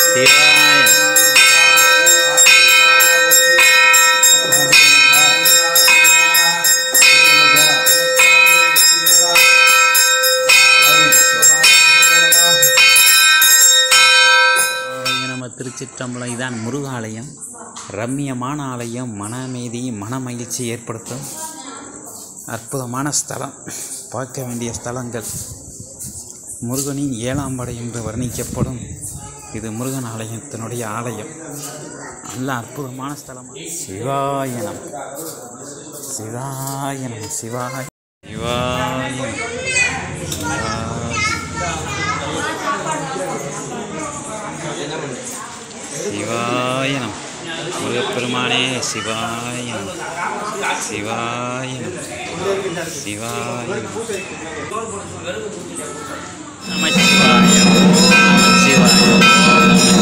சிவாய சிவாய நம்ம திருச்சிற்றம்பலம் இதான் முருகாலயம் ரம்மியமான ஆலயம் மன அமைதி மன மகிழ்ச்சி ஏற்படுத்தும் அற்புதமான ஸ்தலம் பார்க்க வேண்டிய ஸ்தலங்கள் முருகனின் ஏழாம் படை என்று வர்ணிக்கப்படும் இது முருகன் ஆலயத்தினுடைய ஆலயம் நல்ல அற்புதமான ஸ்தலம் சிவாயனம் சிவாயனம் சிவாய சிவாயனம் சிவாயனம் முருகப்பெருமானே சிவாயனம் சிவாயனம் சிவாயனம் நம சிவாய நம சிவாய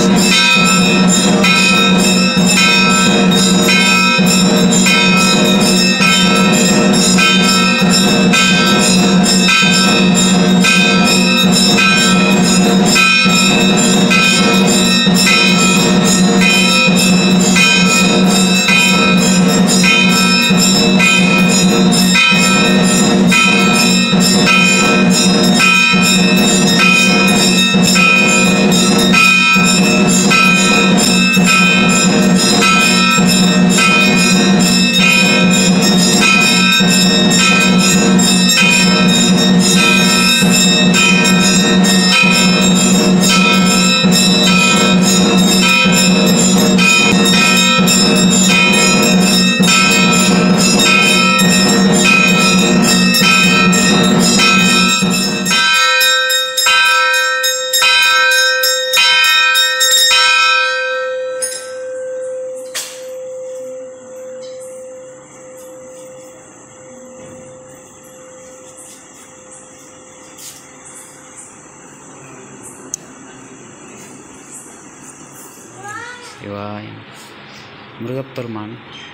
சிவாயம் முருகப்பெருமான்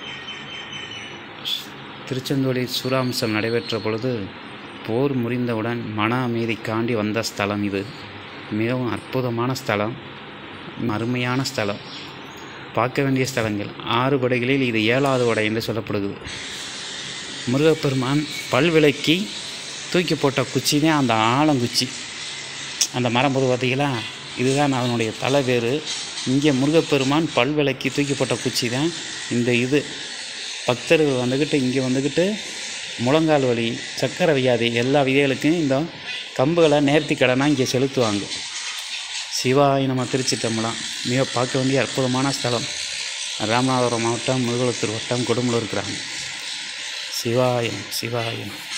திருச்செந்தூரில் சூராம்சம் நடைபெற்ற பொழுது போர் முறிந்தவுடன் மன அமைதி காண்டி வந்த ஸ்தலம் இது மிகவும் அற்புதமான ஸ்தலம் அருமையான ஸ்தலம் பார்க்க வேண்டிய ஸ்தலங்கள் ஆறு படைகளில் இது ஏழாவது படை என்று சொல்லப்படுகிறது முருகப்பெருமான் பல்விளக்கி தூக்கி போட்ட குச்சி தான் அந்த ஆலங்குச்சி அந்த மரம் போது பார்த்தீங்களா இதுதான் அதனுடைய தலை வேறு இங்கே முருகப்பெருமான் பல்விளக்கி தூக்கி போட்ட குச்சி தான் இந்த இது பக்தர்கள் வந்துக்கிட்டு இங்கே வந்துக்கிட்டு முழங்கால் வலி சக்கரை வியாதி எல்லா விதைகளுக்கும் இந்த கம்புகளை நேர்த்தி கடனாக இங்கே செலுத்துவாங்க சிவாய் நம்ம திருச்சிட்டம்பலம் மிக பார்க்க வேண்டிய அற்புதமான ஸ்தலம் ராமநாதபுரம் மாவட்டம் முருகலத்தூர் வட்டம் கொடுமலூர் கிராமம் சிவாயம் சிவாயம்